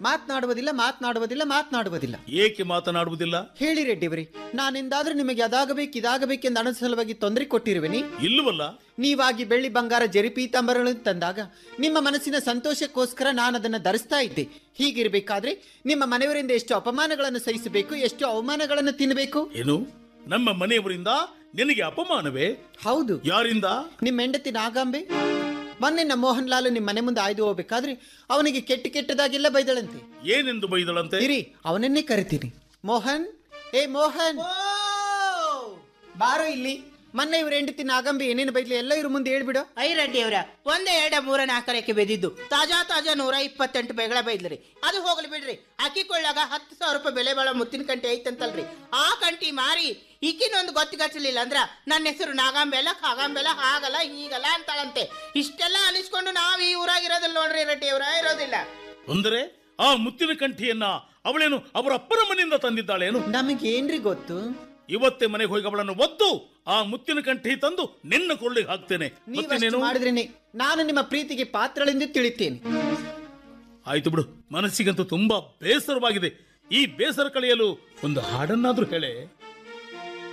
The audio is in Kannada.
ಮಾತನಾಡುವುದಿಲ್ಲ ಮಾತನಾಡುವುದಿಲ್ಲ ಮಾತನಾಡುವುದಿಲ್ಲ ಏಕೆ ಮಾತನಾಡುವುದಿಲ್ಲ ಹೇಳಿ ರೆಡ್ಡಿಯವರೇ ನಾನೆಂದಾದ್ರೂ ನಿಮಗೆ ಅದಾಗಬೇಕು ಇದಾಗಬೇಕೆಂದು ಹಣದ ಸಲುವಾಗಿ ತೊಂದರೆ ಕೊಟ್ಟಿರುವೆನಿ ಇಲ್ಲವಲ್ಲ ನೀವಾಗಿ ಬೆಳ್ಳಿ ಬಂಗಾರ ಜರಿ ಪೀತಾಂಬರಗಳನ್ನು ತಂದಾಗ ನಿಮ್ಮ ಮನಸ್ಸಿನ ಸಂತೋಷಕ್ಕೋಸ್ಕರ ನಾನು ಅದನ್ನು ಧರಿಸ್ತಾ ಇದ್ದೆ ಹೀಗಿರಬೇಕಾದ್ರೆ ನಿಮ್ಮ ಮನೆಯವರಿಂದ ಎಷ್ಟು ಅಪಮಾನಗಳನ್ನು ಸಹಿಸಬೇಕು ಎಷ್ಟು ಅವಮಾನಗಳನ್ನು ತಿನ್ನಬೇಕು ಏನು ನಮ್ಮ ಮನೆಯವರಿಂದ ನಿನಗೆ ಅಪಮಾನವೇ ಹೌದು ಯಾರಿಂದ ನಿಮ್ಮ ಹೆಂಡತಿ ನಾಗಾಂಬೆ ಮೊನ್ನೆ ನಮ್ಮ ಮೋಹನ್ ಲಾಲ್ ನಿಮ್ಮ ಮನೆ ಮುಂದೆ ಆಯ್ದು ಹೋಗ್ಬೇಕಾದ್ರೆ ಅವನಿಗೆ ಕೆಟ್ಟ ಕೆಟ್ಟದಾಗೆಲ್ಲ ಬೈದಳಂತೆ ಏನೆಂದು ಬೈದಳಂತೆ ಇರಿ ಅವನನ್ನೇ ಕರಿತೀನಿ ಮೋಹನ್ ಏ ಮೋಹನ್ ಬಾರೋ ಇಲ್ಲಿ ಮೊನ್ನೆ ಇವ್ರ ಹೆಂಡತಿ ನಾಗಂಬೆ ಏನೇನು ಬೈದ್ಲಿ ಎಲ್ಲ ಇವ್ರ ಮುಂದೆ ಹೇಳ್ಬಿಡು ಐ ರೆಡ್ಡಿ ಅವರ ಒಂದೇ ಎರಡ ಮೂರ ನಾಲ್ಕರಕ್ಕೆ ಬೆದಿದ್ದು ತಾಜಾ ತಾಜಾ ನೂರ ಇಪ್ಪತ್ತೆಂಟು ಬೆಗಳ ಬೈದ್ರಿ ಅದು ಹೋಗ್ಲಿ ಬಿಡ್ರಿ ಅಕ್ಕಿ ಕೊಳ್ಳಾಗ ಹತ್ತು ಸಾವಿರ ರೂಪಾಯಿ ಬೆಲೆ ಬಾಳೋ ಮುತ್ತಿನ ಕಂಟಿ ಐತಂತಲ್ರಿ ಆ ಕಂಟಿ ಮಾರಿ ಈಕಿನೊಂದು ಗೊತ್ತಿಗಚ್ಚಲಿಲ್ಲ ಅಂದ್ರ ನನ್ನ ಹೆಸರು ನಾಗಾಂಬೆಲ್ಲ ಕಾಗಾಂಬೆಲ್ಲ ಹಾಗಲ್ಲ ಹೀಗಲ್ಲ ಅಂತಾಳಂತೆ ಇಷ್ಟೆಲ್ಲ ಅನಿಸ್ಕೊಂಡು ನಾವ್ ಈ ಊರಾಗಿರೋದಿಲ್ಲ ನೋಡ್ರಿ ರೆಡ್ಡಿ ಅವರ ಇರೋದಿಲ್ಲ ಅಂದರೆ ಆ ಮುತ್ತಿನ ಕಂಠಿಯನ್ನ ಅವಳೇನು ಅವರ ಅಪ್ಪನ ಮನೆಯಿಂದ ತಂದಿದ್ದಾಳೇನು ನಮಗೇನ್ರಿ ಗೊತ್ತು ಇವತ್ತೇ ಮನೆಗೆ ಹೋಗಿ ಅವಳನ್ನು ಒದ್ದು ಆ ಮುತ್ತಿನ ಕಂಠಿ ತಂದು ನಿನ್ನ ಕೊಳ್ಳಿಗೆ ಹಾಕ್ತೇನೆ ನೀವಷ್ಟು ಮತ್ತೇನೇನು ಮಾಡಿದ್ರೇನೆ ನಾನು ನಿಮ್ಮ ಪ್ರೀತಿಗೆ ಪಾತ್ರಳೆಂದು ತಿಳಿತೇನೆ ಆಯ್ತು ಬಿಡು ಮನಸ್ಸಿಗಂತೂ ತುಂಬಾ ಬೇಸರವಾಗಿದೆ ಈ ಬೇಸರ ಕಳೆಯಲು ಒಂದು ಹಾಡನ್ನಾದ್ರೂ ಹೇಳೆ